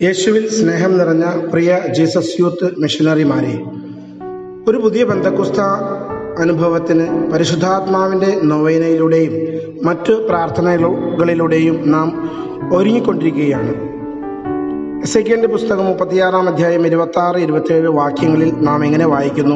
യേശുവിൽ സ്നേഹം നിറഞ്ഞ പ്രിയ ജീസസ് യൂത്ത് മിഷനറിമാരെ ഒരു പുതിയ ബന്ധക്കുസ്ത അനുഭവത്തിന് പരിശുദ്ധാത്മാവിൻ്റെ നൊവേനയിലൂടെയും മറ്റു പ്രാർത്ഥനകളിലൂടെയും നാം ഒരുങ്ങിക്കൊണ്ടിരിക്കുകയാണ് എസൈക്കലിന്റെ പുസ്തകം മുപ്പത്തിയാറാം അധ്യായം ഇരുപത്തി ആറ് ഇരുപത്തിയേഴ് വാക്യങ്ങളിൽ നാം എങ്ങനെ വായിക്കുന്നു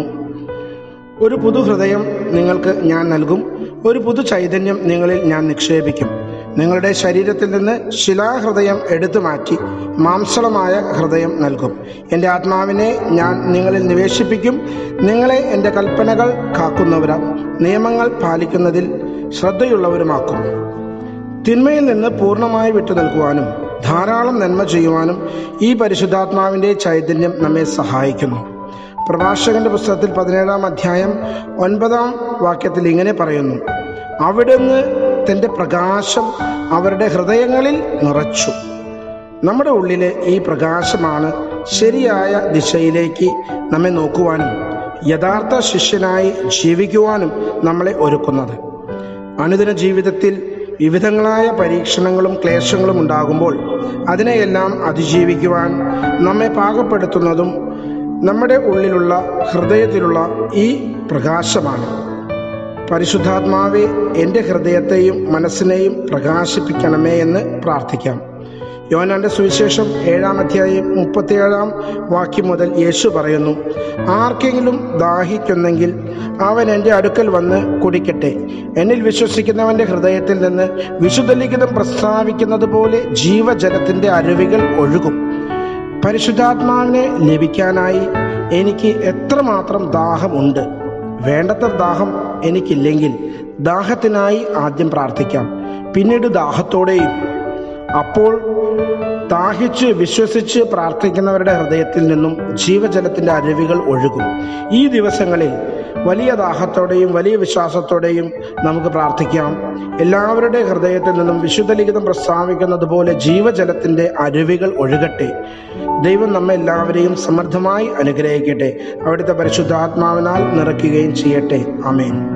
ഒരു പുതു ഹൃദയം നിങ്ങൾക്ക് ഞാൻ നൽകും ഒരു പുതു ചൈതന്യം നിങ്ങളിൽ ഞാൻ നിക്ഷേപിക്കും നിങ്ങളുടെ ശരീരത്തിൽ നിന്ന് ശിലാഹൃദയം എടുത്തു മാറ്റി മാംസളമായ ഹൃദയം നൽകും എൻ്റെ ആത്മാവിനെ ഞാൻ നിങ്ങളിൽ നിവേശിപ്പിക്കും നിങ്ങളെ എൻ്റെ കൽപ്പനകൾ കാക്കുന്നവരാ നിയമങ്ങൾ പാലിക്കുന്നതിൽ ശ്രദ്ധയുള്ളവരുമാക്കും തിന്മയിൽ നിന്ന് പൂർണ്ണമായി വിട്ടു നിൽക്കുവാനും ധാരാളം നന്മ ചെയ്യുവാനും ഈ പരിശുദ്ധാത്മാവിൻ്റെ ചൈതന്യം നമ്മെ സഹായിക്കുന്നു പ്രഭാഷകന്റെ പുസ്തകത്തിൽ പതിനേഴാം അധ്യായം ഒൻപതാം വാക്യത്തിൽ ഇങ്ങനെ പറയുന്നു അവിടുന്ന് തൻ്റെ പ്രകാശം അവരുടെ ഹൃദയങ്ങളിൽ നിറച്ചു നമ്മുടെ ഉള്ളിലെ ഈ പ്രകാശമാണ് ശരിയായ ദിശയിലേക്ക് നമ്മെ നോക്കുവാനും യഥാർത്ഥ ശിഷ്യനായി ജീവിക്കുവാനും നമ്മളെ ഒരുക്കുന്നത് അനുദിന ജീവിതത്തിൽ വിവിധങ്ങളായ പരീക്ഷണങ്ങളും ക്ലേശങ്ങളും ഉണ്ടാകുമ്പോൾ അതിനെയെല്ലാം അതിജീവിക്കുവാൻ നമ്മെ പാകപ്പെടുത്തുന്നതും നമ്മുടെ ഉള്ളിലുള്ള ഹൃദയത്തിലുള്ള ഈ പ്രകാശമാണ് പരിശുദ്ധാത്മാവെ എൻ്റെ ഹൃദയത്തെയും മനസ്സിനെയും പ്രകാശിപ്പിക്കണമേ എന്ന് പ്രാർത്ഥിക്കാം യോനാന്റെ സുവിശേഷം ഏഴാം അധ്യായം മുപ്പത്തിയേഴാം വാക്യം മുതൽ യേശു പറയുന്നു ആർക്കെങ്കിലും ദാഹിക്കുന്നെങ്കിൽ അവൻ എൻ്റെ അടുക്കൽ വന്ന് കുടിക്കട്ടെ എന്നിൽ വിശ്വസിക്കുന്നവൻ്റെ ഹൃദയത്തിൽ നിന്ന് വിശുദ്ധലിഖിതം പ്രസ്താവിക്കുന്നത് പോലെ ജീവജലത്തിൻ്റെ അരുവികൾ ഒഴുകും പരിശുദ്ധാത്മാവിനെ ലഭിക്കാനായി എനിക്ക് എത്രമാത്രം ദാഹമുണ്ട് വേണ്ടത്ര ദാഹം എനിക്കില്ലെങ്കിൽ ദാഹത്തിനായി ആദ്യം പ്രാർത്ഥിക്കാം പിന്നീട് ദാഹത്തോടെയും അപ്പോൾ ദാഹിച്ച് വിശ്വസിച്ച് പ്രാർത്ഥിക്കുന്നവരുടെ ഹൃദയത്തിൽ നിന്നും ജീവജലത്തിന്റെ അരുവികൾ ഒഴുകും ഈ ദിവസങ്ങളിൽ വലിയ ദാഹത്തോടെയും വലിയ വിശ്വാസത്തോടെയും നമുക്ക് പ്രാർത്ഥിക്കാം എല്ലാവരുടെ ഹൃദയത്തിൽ നിന്നും വിശുദ്ധ ലിഖിതം പ്രസ്താവിക്കുന്നത് പോലെ ജീവജലത്തിന്റെ അരുവികൾ ഒഴുകട്ടെ ദൈവം നമ്മെ എല്ലാവരെയും സമൃദ്ധമായി അനുഗ്രഹിക്കട്ടെ അവിടുത്തെ പരിശുദ്ധാത്മാവിനാൽ നിറയ്ക്കുകയും ചെയ്യട്ടെ ആമേൻ